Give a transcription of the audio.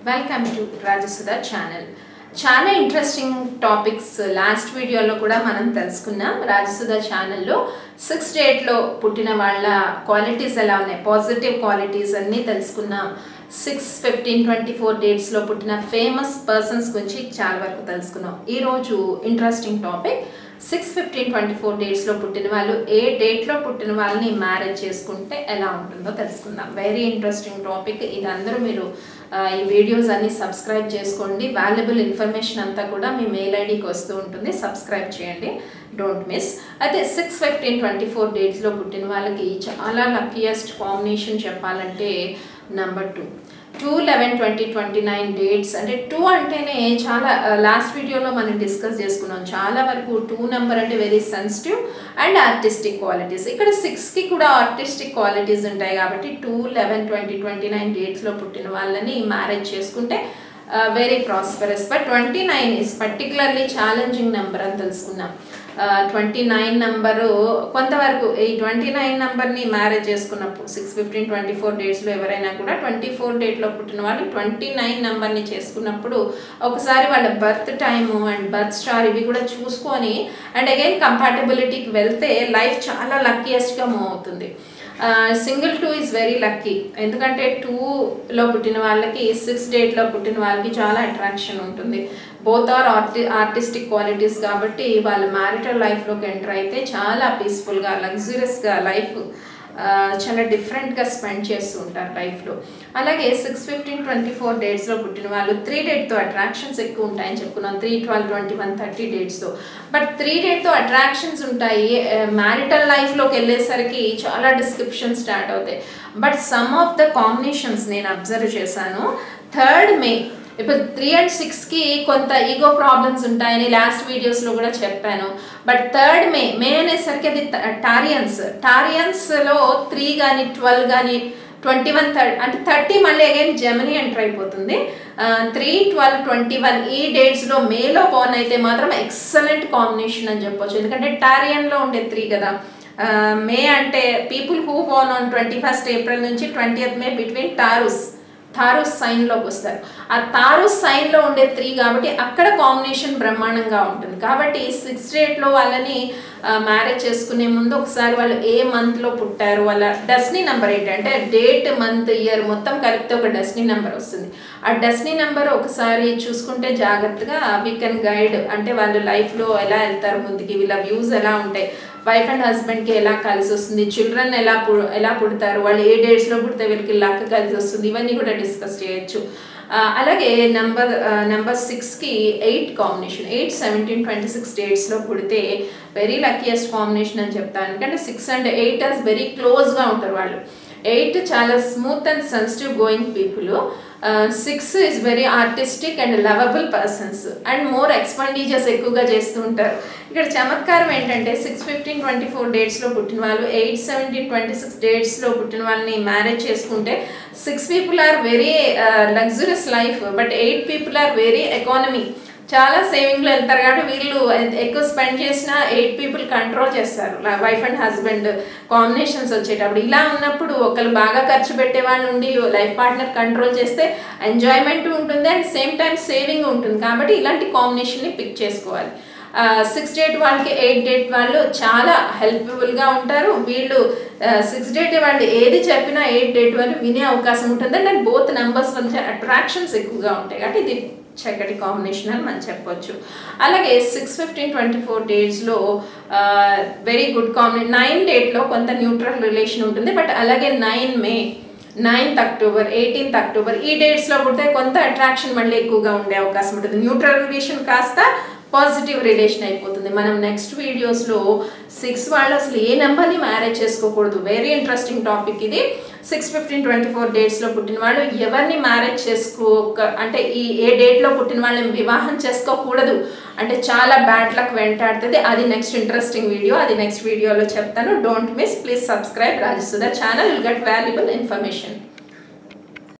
welcome to Rajasudha channel చాలా interesting topics last వీడియోలో కూడా మనం తెలుసుకున్నాం రాజసుధ ఛానల్లో సిక్స్ డేట్లో పుట్టిన వాళ్ళ క్వాలిటీస్ ఎలా ఉన్నాయి పాజిటివ్ క్వాలిటీస్ అన్నీ తెలుసుకున్నాం సిక్స్ ఫిఫ్టీన్ ట్వంటీ ఫోర్ డేట్స్లో పుట్టిన ఫేమస్ పర్సన్స్ గురించి చాలా వరకు తెలుసుకున్నాం ఈరోజు interesting topic six fifteen twenty four డేట్స్లో పుట్టిన వాళ్ళు ఏ డేట్లో పుట్టిన వాళ్ళని మ్యారేజ్ చేసుకుంటే ఎలా ఉంటుందో తెలుసుకుందాం వెరీ ఇంట్రెస్టింగ్ టాపిక్ ఇది అందరూ మీరు ఆ, ఈ వీడియోస్ అన్ని సబ్స్క్రైబ్ చేసుకోండి వాల్యుబుల్ ఇన్ఫర్మేషన్ అంతా కూడా మీ మెయిల్ ఐడికి వస్తూ ఉంటుంది సబ్స్క్రైబ్ చేయండి డోంట్ మిస్ అయితే సిక్స్ ఫిఫ్టీన్ ట్వంటీ ఫోర్ డేట్స్లో పుట్టిన వాళ్ళకి చాలా లక్కీయెస్ట్ కాంబినేషన్ చెప్పాలంటే number two two eleven twenty twenty nine dates అంటే టూ అంటేనే చాలా లాస్ట్ వీడియోలో మనం డిస్కస్ చేసుకున్నాం చాలా వరకు టూ నెంబర్ అంటే very sensitive and artistic qualities ఇక్కడ సిక్స్కి కూడా ఆర్టిస్టిక్ క్వాలిటీస్ ఉంటాయి కాబట్టి two eleven twenty twenty nine డేట్స్లో పుట్టిన వాళ్ళని మ్యారేజ్ చేసుకుంటే very prosperous but twenty nine is particularly challenging number అని తెలుసుకున్నాం ట్వంటీ నైన్ నెంబరు కొంతవరకు ఈ ట్వంటీ నైన్ నెంబర్ని మ్యారేజ్ చేసుకున్నప్పుడు సిక్స్ ఫిఫ్టీన్ ట్వంటీ ఫోర్ డేట్స్లో ఎవరైనా కూడా ట్వంటీ ఫోర్ డేట్లో పుట్టిన వాళ్ళు ట్వంటీ నైన్ నెంబర్ని చేసుకున్నప్పుడు ఒకసారి వాళ్ళ birth time and birth star ఇవి కూడా చూసుకొని అండ్ అగైన్ కంపాటబిలిటీకి వెళ్తే లైఫ్ చాలా లక్కీయెస్ట్గా మూవ్ అవుతుంది single two is very lucky ఎందుకంటే టూలో పుట్టిన వాళ్ళకి సిక్స్ డేట్లో పుట్టిన వాళ్ళకి చాలా అట్రాక్షన్ ఉంటుంది both are arty artistic qualities కాబట్టి వాళ్ళ మ్యారిటల్ లైఫ్లోకి ఎంటర్ అయితే చాలా పీస్ఫుల్గా లగ్జరియస్గా లైఫ్ చాలా డిఫరెంట్గా స్పెండ్ చేస్తూ ఉంటారు లైఫ్లో అలాగే సిక్స్ ఫిఫ్టీన్ ట్వంటీ ఫోర్ డేట్స్లో పుట్టిన వాళ్ళు త్రీ డేట్తో అట్రాక్షన్స్ ఎక్కువ ఉంటాయని చెప్పుకున్నాం three twelve twenty one thirty డేట్స్తో బట్ త్రీ డేట్తో అట్రాక్షన్స్ ఉంటాయి మ్యారిటల్ లైఫ్లోకి వెళ్ళేసరికి చాలా డిస్క్రిప్షన్ స్టార్ట్ అవుతాయి but some of the combinations నేను అబ్జర్వ్ చేశాను థర్డ్ మే ఇప్పుడు త్రీ అండ్ సిక్స్కి కొంత ఈగో ప్రాబ్లమ్స్ ఉంటాయని లాస్ట్ వీడియోస్లో కూడా చెప్పాను బట్ థర్డ్ మే మే అనేసరికి అది టారియన్స్ టారియన్స్లో త్రీ కానీ ట్వెల్వ్ కానీ ట్వంటీ వన్ థర్డ్ అంటే థర్టీ మళ్ళీ అగైన్ జెమిని ఎంటర్ అయిపోతుంది త్రీ ట్వెల్వ్ ట్వంటీ వన్ ఈ డేట్స్లో మేలో బోర్న్ అయితే మాత్రం ఎక్సలెంట్ కాంబినేషన్ అని చెప్పొచ్చు ఎందుకంటే టారియన్లో ఉండే త్రీ కదా మే అంటే people who born on twenty first April నుంచి twentieth May between Taurus Taurus సైన్లోకి వస్తారు ఆ తారుస్ సైన్లో ఉండే త్రీ కాబట్టి అక్కడ కాంబినేషన్ బ్రహ్మాండంగా ఉంటుంది కాబట్టి సిక్స్ డేట్లో వాళ్ళని మ్యారేజ్ చేసుకునే ముందు ఒకసారి వాళ్ళు ఏ మంత్లో పుట్టారు వాళ్ళ డస్నీ నెంబర్ ఏంటంటే డేట్ మంత్ ఇయర్ మొత్తం కలిపితే ఒక డస్నీ నెంబర్ వస్తుంది ఆ డస్నీ నెంబర్ ఒకసారి చూసుకుంటే జాగ్రత్తగా వీ కెన్ గైడ్ అంటే వాళ్ళు లైఫ్లో ఎలా వెళ్తారు ముందుకి వీళ్ళ వ్యూస్ ఎలా ఉంటాయి వైఫ్ అండ్ హస్బెండ్కి ఎలా కలిసి వస్తుంది చిల్డ్రన్ ఎలా పు ఎలా పుడతారు వాళ్ళు ఏ డేట్స్లో పుడితే వీళ్ళకి లక్ కలిసి వస్తుంది ఇవన్నీ కూడా డిస్కస్ చేయొచ్చు అలాగే నెంబర్ నెంబర్ సిక్స్కి eight combination eight seventeen twenty six డేట్స్లో పుడితే వెరీ లక్కీయెస్ట్ కాంబినేషన్ అని చెప్తాను ఎందుకంటే six and eight as very క్లోజ్గా ఉంటారు వాళ్ళు ఎయిట్ చాలా smooth and sensitive going people six is very artistic and lovable persons and more expenditures ఎక్కువగా చేస్తూ ఉంటారు ఇక్కడ చమత్కారం ఏంటంటే సిక్స్ ఫిఫ్టీన్ ట్వంటీ ఫోర్ డేట్స్లో పుట్టిన వాళ్ళు ఎయిట్ సెవెంటీన్ ట్వంటీ సిక్స్ డేట్స్లో పుట్టిన వాళ్ళని మ్యారేజ్ చేసుకుంటే six people are very luxurious life but eight people are very economy చాలా సేవింగ్లో వెళ్తారు కాబట్టి వీళ్ళు ఎక్కువ స్పెండ్ చేసిన ఎయిట్ పీపుల్ కంట్రోల్ చేస్తారు వైఫ్ అండ్ హస్బెండ్ కాంబినేషన్స్ వచ్చేటప్పుడు ఇలా ఉన్నప్పుడు ఒకరు బాగా ఖర్చు పెట్టే వాళ్ళు ఉండి లైఫ్ పార్ట్నర్ కంట్రోల్ చేస్తే ఎంజాయ్మెంట్ ఉంటుంది అండ్ సేమ్ టైం సేవింగ్ ఉంటుంది కాబట్టి ఇలాంటి కాంబినేషన్ని పిక్ చేసుకోవాలి సిక్స్ డేట్ వాళ్ళకి ఎయిట్ డేట్ వాళ్ళు చాలా హెల్ప్ఫుల్గా ఉంటారు వీళ్ళు సిక్స్ డేట్ వాళ్ళు ఏది చెప్పినా ఎయిట్ డేట్ వాళ్ళు వినే అవకాశం ఉంటుంది అండ్ బోత్ నెంబర్స్ నుంచి అట్రాక్షన్స్ ఎక్కువగా ఉంటాయి కాబట్టి ఇది చక్కటి కాంబినేషన్ అని మనం చెప్పొచ్చు అలాగే సిక్స్ ఫిఫ్టీన్ ట్వంటీ ఫోర్ డేస్లో వెరీ గుడ్ కాంబినేషన్ నైన్ డేట్లో కొంత న్యూట్రల్ రిలేషన్ ఉంటుంది బట్ అలాగే nine May ninth October eighteenth October ఈ డేట్స్లో పుడితే కొంత అట్రాక్షన్ మళ్ళీ ఎక్కువగా ఉండే అవకాశం ఉంటుంది న్యూట్రల్ రిలేషన్ కాస్త పాజిటివ్ రిలేషన్ అయిపోతుంది మనం నెక్స్ట్ వీడియోస్లో సిక్స్ వాళ్ళు అసలు ఏ నెంబర్ని మ్యారేజ్ చేసుకోకూడదు వెరీ ఇంట్రెస్టింగ్ టాపిక్ ఇది సిక్స్ ఫిఫ్టీన్ ట్వంటీ ఫోర్ డేట్స్లో పుట్టిన వాళ్ళు ఎవరిని మ్యారేజ్ చేసుకోక అంటే ఈ ఏ డేట్లో పుట్టిన వాళ్ళని వివాహం చేసుకోకూడదు అంటే చాలా బ్యాడ్ లక్ వెంటాడుతుంది అది నెక్స్ట్ ఇంట్రెస్టింగ్ వీడియో అది నెక్స్ట్ వీడియోలో చెప్తాను don't miss please subscribe Rajasudha channel will get valuable information